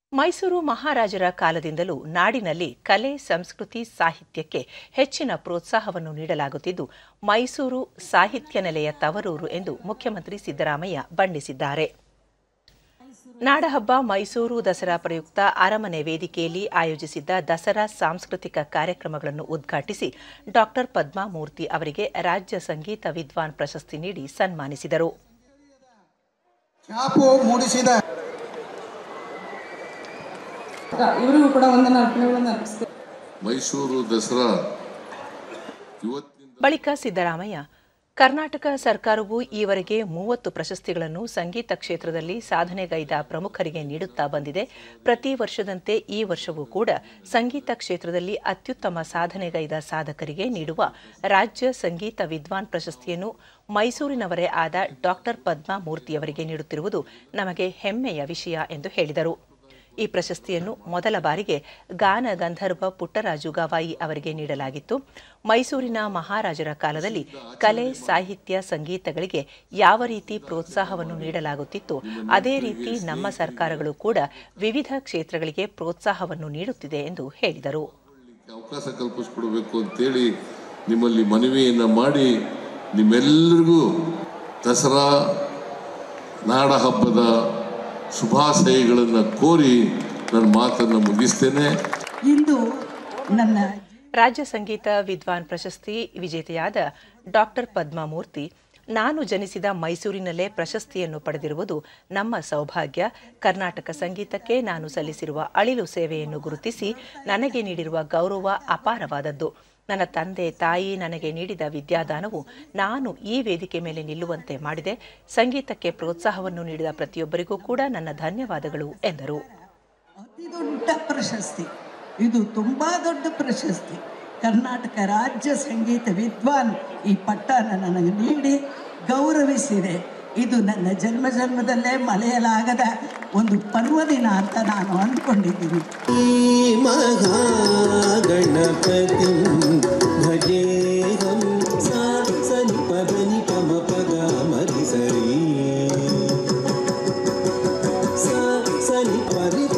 ಮೈಸೂರು ಮಹಾರಾಜರ ಕಾಲದಿಂದಲೂ ನಾಡಿನಲ್ಲಿ ಕಲೆ ಸಂಸ್ಕೃತಿ ಸಾಹಿತ್ಯಕ್ಕೆ ಹೆಚ್ಚಿನ ಪ್ರೋತ್ಸಾಹವನ್ನು ನೀಡಲಾಗುತ್ತಿದ್ದು ಮೈಸೂರು ಸಾಹಿತ್ಯ ನೆಲೆಯ ತವರೂರು ಎಂದು ಮುಖ್ಯಮಂತ್ರಿ ಸಿದ್ದರಾಮಯ್ಯ ಬಣ್ಣಿಸಿದ್ದಾರೆ ನಾಡಹಬ್ಬ ಮೈಸೂರು ದಸರಾ ಪ್ರಯುಕ್ತ ಅರಮನೆ ವೇದಿಕೆಯಲ್ಲಿ ಆಯೋಜಿಸಿದ್ದ ದಸರಾ ಸಾಂಸ್ಕೃತಿಕ ಕಾರ್ಯಕ್ರಮಗಳನ್ನು ಉದ್ಘಾಟಿಸಿ ಡಾಕ್ಟರ್ ಪದ್ಮಾಮೂರ್ತಿ ಅವರಿಗೆ ರಾಜ್ಯ ಸಂಗೀತ ವಿದ್ವಾನ್ ಪ್ರಶಸ್ತಿ ನೀಡಿ ಸನ್ಮಾನಿಸಿದರು ಛಾಪು ಮೂಡಿಸಿದ ಇವರಿಗೂ ಕೂಡ ವಂದನಾ ಅರ್ಪಣೆಗಳನ್ನು ಅರ್ಪಿಸ್ತೇವೆ ಮೈಸೂರು ದಸರಾ ಇವತ್ತಿನಿಂದ ಬಳಿಕ ಸಿದ್ದರಾಮಯ್ಯ ಕರ್ನಾಟಕ ಸರ್ಕಾರವು ಈವರೆಗೆ ಮೂವತ್ತು ಪ್ರಶಸ್ತಿಗಳನ್ನು ಸಂಗೀತ ಕ್ಷೇತ್ರದಲ್ಲಿ ಸಾಧನೆಗೈದ ಪ್ರಮುಖರಿಗೆ ನೀಡುತ್ತಾ ಬಂದಿದೆ ಪ್ರತಿ ವರ್ಷದಂತೆ ಈ ವರ್ಷವೂ ಕೂಡ ಸಂಗೀತ ಕ್ಷೇತ್ರದಲ್ಲಿ ಅತ್ಯುತ್ತಮ ಸಾಧನೆಗೈದ ಸಾಧಕರಿಗೆ ನೀಡುವ ರಾಜ್ಯ ಸಂಗೀತ ವಿದ್ವಾನ್ ಪ್ರಶಸ್ತಿಯನ್ನು ಮೈಸೂರಿನವರೇ ಆದ ಡಾಕ್ಟರ್ ಪದ್ಮಾ ಮೂರ್ತಿಯವರಿಗೆ ನೀಡುತ್ತಿರುವುದು ನಮಗೆ ಹೆಮ್ಮೆಯ ವಿಷಯ ಎಂದು ಹೇಳಿದರು ಈ ಪ್ರಶಸ್ತಿಯನ್ನು ಮೊದಲ ಬಾರಿಗೆ ಗಾನ ಗಂಧರ್ವ ಪುಟ್ಟರಾಜು ಗವಾಯಿ ಅವರಿಗೆ ನೀಡಲಾಗಿತ್ತು ಮೈಸೂರಿನ ಮಹಾರಾಜರ ಕಾಲದಲ್ಲಿ ಕಲೆ ಸಾಹಿತ್ಯ ಸಂಗೀತಗಳಿಗೆ ಯಾವ ರೀತಿ ಪ್ರೋತ್ಸಾಹವನ್ನು ನೀಡಲಾಗುತ್ತಿತ್ತು ಅದೇ ರೀತಿ ನಮ್ಮ ಸರ್ಕಾರಗಳು ಕೂಡ ವಿವಿಧ ಕ್ಷೇತ್ರಗಳಿಗೆ ಪ್ರೋತ್ಸಾಹವನ್ನು ನೀಡುತ್ತಿದೆ ಎಂದು ಹೇಳಿದರು ಅವಕಾಶ ಕಲ್ಪಿಸ್ಕೊಡ್ಬೇಕು ಅಂತೇಳಿ ನಿಮ್ಮಲ್ಲಿ ಮನವಿಯನ್ನ ಮಾಡಿ ನಿಮ್ಮೆಲ್ಲರಿಗೂ ದಸರಾ ನಾಡ ಹಬ್ಬದ ಶುಭಾಶಯಗಳನ್ನು ಕೋರಿ ನನ್ನ ಮಾತನ್ನು ಮುಗಿಸ್ತೇನೆ ಇಂದು ನನ್ನ ರಾಜ್ಯ ಸಂಗೀತ ವಿದ್ವಾನ್ ಪ್ರಶಸ್ತಿ ವಿಜೇತೆಯಾದ ಡಾಕ್ಟರ್ ಪದ್ಮಾಮೂರ್ತಿ ನಾನು ಜನಿಸಿದ ಮೈಸೂರಿನಲ್ಲೇ ಪ್ರಶಸ್ತಿಯನ್ನು ಪಡೆದಿರುವುದು ನಮ್ಮ ಸೌಭಾಗ್ಯ ಕರ್ನಾಟಕ ಸಂಗೀತಕ್ಕೆ ನಾನು ಸಲ್ಲಿಸಿರುವ ಅಳಿಲು ಸೇವೆಯನ್ನು ಗುರುತಿಸಿ ನನಗೆ ನೀಡಿರುವ ಗೌರವ ಅಪಾರವಾದದ್ದು ನನ್ನ ತಂದೆ ತಾಯಿ ನನಗೆ ನೀಡಿದ ವಿದ್ಯಾದಾನವು ನಾನು ಈ ವೇದಿಕೆ ಮೇಲೆ ನಿಲ್ಲುವಂತೆ ಮಾಡಿದೆ ಸಂಗೀತಕ್ಕೆ ಪ್ರೋತ್ಸಾಹವನ್ನು ನೀಡಿದ ಪ್ರತಿಯೊಬ್ಬರಿಗೂ ಕೂಡ ನನ್ನ ಧನ್ಯವಾದಗಳು ಎಂದರು ಅತಿ ದೊಡ್ಡ ಪ್ರಶಸ್ತಿ ಇದು ತುಂಬಾ ದೊಡ್ಡ ಪ್ರಶಸ್ತಿ ಕರ್ನಾಟಕ ರಾಜ್ಯ ಸಂಗೀತ ವಿದ್ವಾನ್ ಈ ಪಟ್ಟನ ನನಗೆ ನೀಡಿ ಗೌರವಿಸಿದೆ ಇದು ನನ್ನ ಜನ್ಮ ಜನ್ಮದಲ್ಲೇ ಮರೆಯಲಾಗದ ಒಂದು ಪರ್ವದಿನ ಅಂತ ನಾನು ಅಂದ್ಕೊಂಡಿದ್ದೀನಿ महागणपतिं भजेऽहं सा सनि पदनि पम पगामरि सरि सा सनि परि